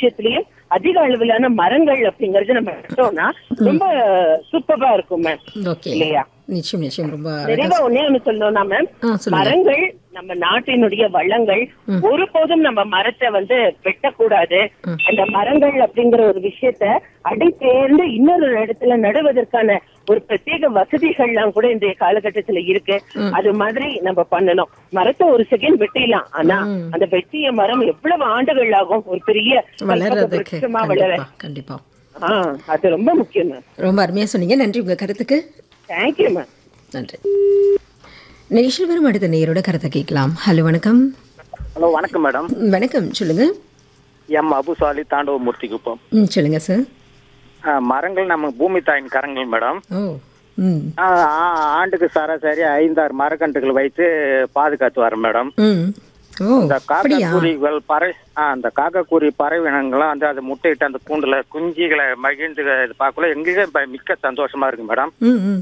விஷயத்திலயும் அதிக அளவிலான மரங்கள் அப்படிங்கறது நம்ம நட்டோம்னா ரொம்ப சூப்பரா இருக்கும் மேம் ஓகே இல்லையா நிச்சயம் நிச்சயம் ரொம்ப அழகா நிறைவா ஒன்னே ஒண்ணு சொல்லணும்னா மேம் ஆ சொல்லுங்க மரங்கள் நம்ம நாட்டினுடைய வளங்கள் ஒருபோதும் நம்ம மரத்தை வந்து வெட்டக்கூடாது அந்த மரங்கள் அப்படிங்கிற ஒரு விஷயத்த அடி தேர்ந்து இன்னொரு இடத்துல நடுவதற்கான ஒரு பிரத்யேக வசதிகள்லாம் கூட இன்றைய காலகட்டத்துல இருக்கு அது மாதிரி நம்ம பண்ணணும் மரத்தை ஒரு செகண்ட் வெட்டிடலாம் ஆனா அந்த வெட்டிய மரம் எவ்வளவு ஆண்டுகள் ஆகும் ஒரு பெரிய வளர்றதுக்கு விருட்சமா வளர கண்டிப்பா கண்டிப்பா ஆஹ் அது ரொம்ப முக்கியம் மேம் ரொம்ப அருமையா சொன்னீங்க நன்றி உங்க கருத்துக்கு தேங்க்யூ மேம் நன்றி நிகழ்ச்சியில் வரும் அடுத்த நேரோட கருத்தை கேட்கலாம் ஹலோ வணக்கம் ஹலோ வணக்கம் மேடம் வணக்கம் சொல்லுங்க எம் அபுசாலி தாண்டவமூர்த்தி குப்பம் ம் சொல்லுங்க சார் ஆ, மரங்கள் நம்ம பூமி தாயின் கரங்கள் மேடம் ஓ ம் ஆ, ஆ- ஆண்டுக்கு சராசரி ஐந்தாறு மரக்கன்றுகள் வைத்து பாதுகாத்து வரேன் மேடம் ம் ஓ இந்த அப்படியா காக்காக்குருவிகள் பறை ஆ, அந்த காக்காக்குருவி பறவை இனங்கள்லாம் வந்து அதை முட்டையிட்டு அந்த கூண்டுல குஞ்சிகளை மகிழ்ந்து இது பார்க்கல எங்களுக்கு ப- மிக்க சந்தோஷமா இருக்கு மேடம் ம் ம்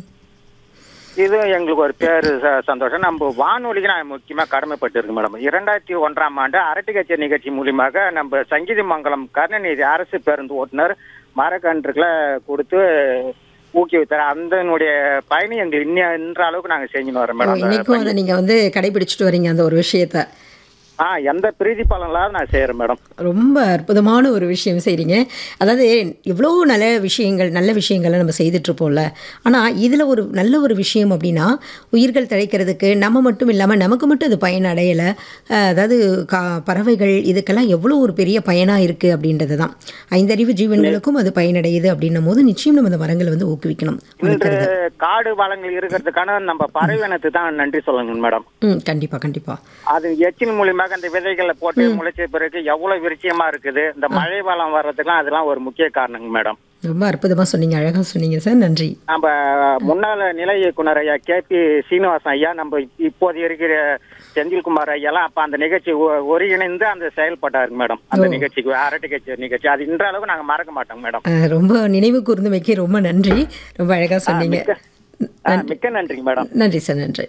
இது எங்களுக்கு ஒரு பேரு ச- சந்தோஷம் நம்ம வானொலிக்கு நான் முக்கியமா கடமைப்பட்டு இருக்கு மேடம் இரண்டாயிரத்தி ஒன்றாம் ஆண்டு அரட்டை கச்சேரி நிகழ்ச்சி மூலியமாக நம்ம சங்கீத மங்கலம் கருணாநிதி அரசு பேருந்து ஓட்டுநர் மரக்கன்றுகளை கொடுத்து ஊக்குவித்தார் அதனுடைய பயணி எங்களுக்கு இன்ன இன்ற அளவுக்கு நாங்க செஞ்சுன்னு வரோம் ஓ, மேடம் அந்த இன்னைக்கும் அதை நீங்க வந்து கடைபிடிச்சிட்டு வரீங்க அந்த ஒரு விஷயத்த ஆ எந்த பிரீதி பலன் இல்லாத நான் செய்யறேன் மேடம் ரொம்ப அற்புதமான ஒரு விஷயம் செய்கிறீங்க அதாவது எவ்வளோ நல்ல விஷயங்கள் நல்ல விஷயங்களை நம்ம செய்துட்ருப்போம்ல ஆனால் இதில் ஒரு நல்ல ஒரு விஷயம் அப்படின்னா உயிர்கள் தழைக்கிறதுக்கு நம்ம மட்டும் இல்லாமல் நமக்கு மட்டும் அது பயன் அடையலை அதாவது கா பறவைகள் இதுக்கெல்லாம் எவ்வளோ ஒரு பெரிய பயனாக இருக்குது அப்படின்றது தான் ஐந்தறிவு ஜீவன்களுக்கும் அது பயனடையுது அப்படின்னும் போது நிச்சயம் நம்ம இந்த மரங்களை வந்து ஊக்குவிக்கணும் இன்று காடு வளங்கள் இருக்கிறதுக்கான நம்ம பறவைனத்துக்கு தான் நன்றி சொல்லணும் மேடம் ம் கண்டிப்பாக கண்டிப்பாக அது எச்சின் மூலியமாக அந்த விதைகளை போட்டு முளைச்ச பிறகு எவ்வளவு விருட்சியமா இருக்குது இந்த மழை வளம் வர்றதுக்கெல்லாம் அதெல்லாம் ஒரு முக்கிய காரணங்க மேடம் ரொம்ப அற்புதமாக சொன்னீங்க அழகாக சொன்னீங்க சார் நன்றி நம்ம முன்னாள் நிலை இயக்குனர் ஐயா கே பி சீனிவாசன் ஐயா நம்ம இப்போது இருக்கிற செந்தில்குமார் ஐயாலாம் அப்ப அந்த நிகழ்ச்சி ஒ- ஒருங்கிணைந்து அந்த செயல்பட்டாருங்க மேடம் அந்த நிகழ்ச்சிக்கு அரட்டை கட்சி நிகழ்ச்சி அது இன்ற அளவுக்கு நாங்க மறக்க மாட்டோம் மேடம் அஹ், ரொம்ப நினைவு கூர்ந்தமைக்கு ரொம்ப நன்றி ரொம்ப அழகாக சொன்னீங்க ஆ, மிக்க நன்றிங்க மேடம் நன்றி சார் நன்றி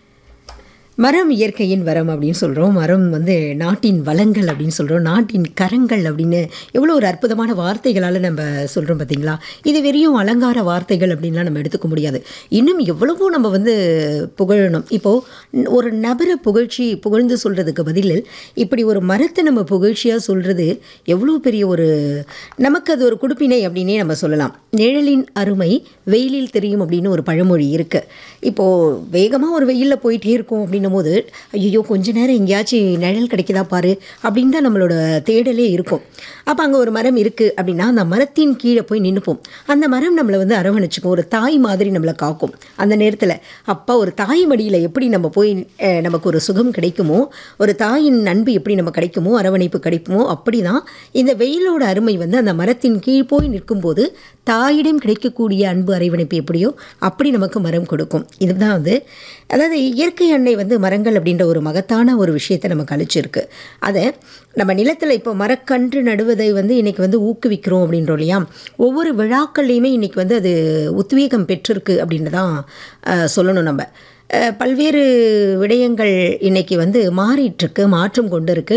மரம் இயற்கையின் வரம் அப்படின்னு சொல்கிறோம் மரம் வந்து நாட்டின் வளங்கள் அப்படின்னு சொல்கிறோம் நாட்டின் கரங்கள் அப்படின்னு எவ்வளோ ஒரு அற்புதமான வார்த்தைகளால் நம்ம சொல்கிறோம் பார்த்தீங்களா இது வெறியும் அலங்கார வார்த்தைகள் அப்படின்லாம் நம்ம எடுத்துக்க முடியாது இன்னும் எவ்வளவோ நம்ம வந்து புகழணும் இப்போது ஒரு நபரை புகழ்ச்சி புகழ்ந்து சொல்கிறதுக்கு பதிலில் இப்படி ஒரு மரத்தை நம்ம புகழ்ச்சியாக சொல்கிறது எவ்வளோ பெரிய ஒரு நமக்கு அது ஒரு குடுப்பினை அப்படின்னே நம்ம சொல்லலாம் நிழலின் அருமை வெயிலில் தெரியும் அப்படின்னு ஒரு பழமொழி இருக்குது இப்போது வேகமாக ஒரு வெயிலில் போயிட்டே இருக்கோம் அப்படின்னும் போது ஐயோ கொஞ்ச நேரம் எங்கேயாச்சும் நிழல் கிடைக்குதா பாரு அப்படின்னு தான் நம்மளோட தேடலே இருக்கும் அப்போ அங்கே ஒரு மரம் இருக்குது அப்படின்னா அந்த மரத்தின் கீழே போய் நின்றுப்போம் அந்த மரம் நம்மளை வந்து அரவணைச்சிக்கும் ஒரு தாய் மாதிரி நம்மளை காக்கும் அந்த நேரத்தில் அப்பா ஒரு தாய் மடியில் எப்படி நம்ம போய் அஹ், நமக்கு ஒரு சுகம் கிடைக்குமோ ஒரு தாயின் அன்பு எப்படி நம்ம கிடைக்குமோ அரவணைப்பு கிடைக்குமோ அப்படி தான் இந்த வெயிலோட அருமை வந்து அந்த மரத்தின் கீழ் போய் நிற்கும்போது தாயிடம் கிடைக்கக்கூடிய அன்பு அரவணைப்பு எப்படியோ அப்படி நமக்கு மரம் கொடுக்கும் இதுதான் வந்து அதாவது இயற்கை அன்னை வந்து மரங்கள் அப்படின்ற ஒரு மகத்தான ஒரு விஷயத்தை நமக்கு அழிச்சிருக்கு அதை நம்ம நிலத்தில் இப்போ மரக்கன்று நடுவதை வந்து இன்றைக்கி வந்து ஊக்குவிக்கிறோம் அப்படின்றோம் இல்லையா ஒவ்வொரு விழாக்கள்லையுமே இன்றைக்கி வந்து அது உத்வேகம் பெற்றிருக்கு அப்படின்னு தான் அஹ், சொல்லணும் நம்ம அஹ், பல்வேறு விடயங்கள் இன்றைக்கி வந்து மாறிட்டுருக்கு மாற்றம் கொண்டு இருக்கு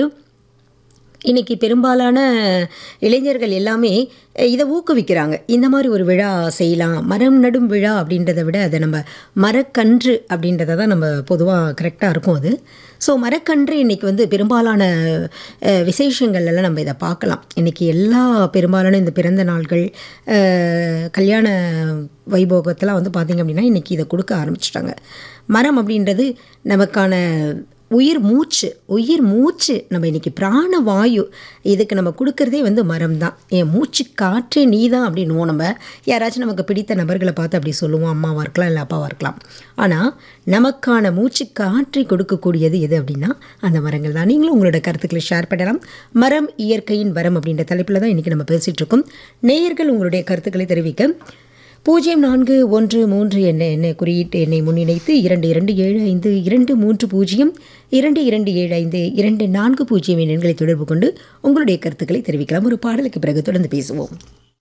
இன்றைக்கி பெரும்பாலான இளைஞர்கள் எல்லாமே அஹ், இதை ஊக்குவிக்கிறாங்க இந்த மாதிரி ஒரு விழா செய்யலாம் மரம் நடும் விழா அப்படின்றத விட அதை நம்ம மரக்கன்று அப்படின்றத தான் நம்ம பொதுவாக கரெக்டாக இருக்கும் அது ஸோ மரக்கன்று இன்றைக்கி வந்து பெரும்பாலான அஹ், விசேஷங்கள் எல்லாம் நம்ம இதை பார்க்கலாம் இன்றைக்கி எல்லா பெரும்பாலான இந்த பிறந்த நாள்கள் அஹ், கல்யாண வைபோகத்தெல்லாம் வந்து பார்த்திங்க அப்படின்னா இன்றைக்கி இதை கொடுக்க ஆரம்பிச்சிட்டாங்க மரம் அப்படின்றது நமக்கான உயிர் மூச்சு உயிர் மூச்சு நம்ம இன்னைக்கு பிராண வாயு இதுக்கு நம்ம கொடுக்கறதே வந்து மரம் தான் என் மூச்சு காற்றே நீ தான் அப்படின்னுவோம் நம்ம யாராச்சும் நமக்கு பிடித்த நபர்களை பார்த்து அப்படி சொல்லுவோம் அம்மாவாக இருக்கலாம் இல்லை அப்பாவாக இருக்கலாம் ஆனால் நமக்கான மூச்சு காற்றை கொடுக்கக்கூடியது எது அப்படின்னா அந்த மரங்கள் தான் நீங்களும் உங்களோட கருத்துக்களை ஷேர் பண்ணலாம் மரம் இயற்கையின் வரம் அப்படின்ற தலைப்பில் தான் இன்றைக்கி நம்ம பேசிகிட்டு இருக்கோம் நேயர்கள் உங்களுடைய கருத்துக்களை தெரிவிக்க பூஜ்ஜியம் நான்கு ஒன்று மூன்று எண்ண எண்ண குறியீட்டு எண்ணை முன்னிணைத்து இரண்டு இரண்டு ஏழு ஐந்து இரண்டு மூன்று பூஜ்ஜியம் இரண்டு இரண்டு ஏழு ஐந்து இரண்டு நான்கு பூஜ்ஜியம் எண்களை தொடர்பு கொண்டு உங்களுடைய கருத்துக்களை தெரிவிக்கலாம் ஒரு பாடலுக்கு பிறகு தொடர்ந்து பேசுவோம்